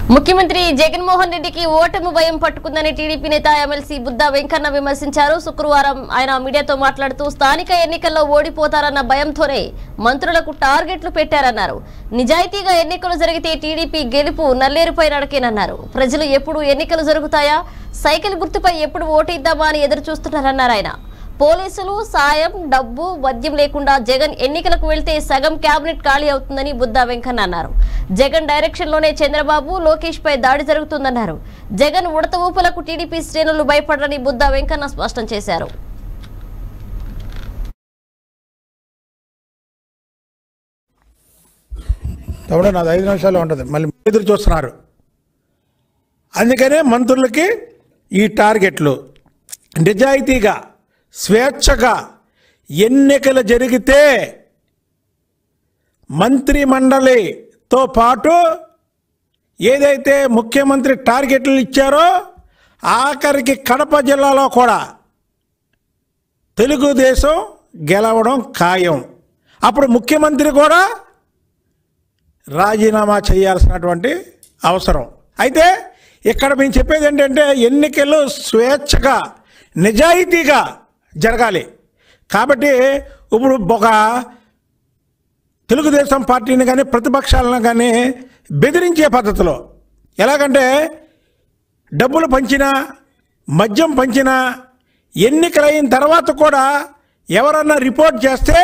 ముఖ్యమంత్రి జగన్మోహన్ రెడ్డికి ఓటమి భయం పట్టుకుందని టీడీపీ నేత ఎమ్మెల్సీ బుద్దా వెంకన్న విమర్శించారు శుక్రవారం ఆయన మీడియాతో మాట్లాడుతూ స్థానిక ఎన్నికల్లో ఓడిపోతారన్న భయంతోనే మంత్రులకు టార్గెట్లు పెట్టారన్నారు నిజాయితీగా ఎన్నికలు జరిగితే టీడీపీ గెలుపు నల్లేరుపై నడకేనన్నారు ప్రజలు ఎప్పుడు ఎన్నికలు జరుగుతాయా సైకిల్ గుర్తుపై ఎప్పుడు ఓటిద్దామా అని ఎదురు చూస్తున్నారన్నారు ఆయన పోలీసులు సాయం డబ్బు వద్యం లేకుండా జగన్ ఎన్నికలకు వెళ్తే సగం కేబినెట్ ఖాళీ అవుతుందని బుద్దా వెంకన్న అన్నారు జగన్ డైరెక్షన్ లోనే చంద్రబాబు లోకేష్ పై దాడి జరుగుతుందన్నారు జగన్ ఉడత ఊపులకు టీడీపీ శ్రేణులు భయపడరని బుద్దా వెంకన్న స్పష్టం చేశారు తమ్ముడు నాది ఐదు నిమిషాలు ఉంటుంది మళ్ళీ ఎదురు చూస్తున్నారు అందుకనే మంత్రులకి ఈ టార్గెట్లు నిజాయితీగా స్వేచ్ఛగా ఎన్నికలు జరిగితే మంత్రి మండలితో పాటు ఏదైతే ముఖ్యమంత్రి టార్గెట్లు ఇచ్చారో ఆఖరికి కడప జిల్లాలో కూడా తెలుగుదేశం గెలవడం ఖాయం అప్పుడు ముఖ్యమంత్రి కూడా రాజీనామా చేయాల్సినటువంటి అవసరం అయితే ఇక్కడ మేము చెప్పేది ఏంటంటే ఎన్నికలు స్వేచ్ఛగా నిజాయితీగా జరగాలి కాబట్టి ఇప్పుడు ఒక తెలుగుదేశం పార్టీని కానీ ప్రతిపక్షాలను కానీ బెదిరించే పద్ధతిలో ఎలాగంటే డబ్బులు పంచినా మద్యం పంచినా ఎన్నికలైన తర్వాత కూడా ఎవరన్నా రిపోర్ట్ చేస్తే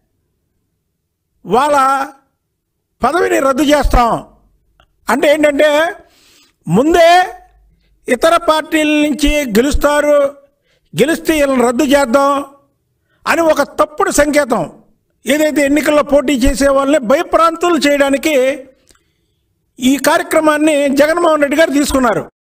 వాళ్ళ పదవిని రద్దు చేస్తాం అంటే ఏంటంటే ముందే ఇతర పార్టీల నుంచి గెలుస్తారు గెలిస్తే వీళ్ళని రద్దు చేద్దాం అని ఒక తప్పుడు సంకేతం ఏదైతే ఎన్నికల్లో పోటీ చేసే వాళ్ళని భయప్రాంతులు చేయడానికి ఈ కార్యక్రమాన్ని జగన్మోహన్ రెడ్డి గారు తీసుకున్నారు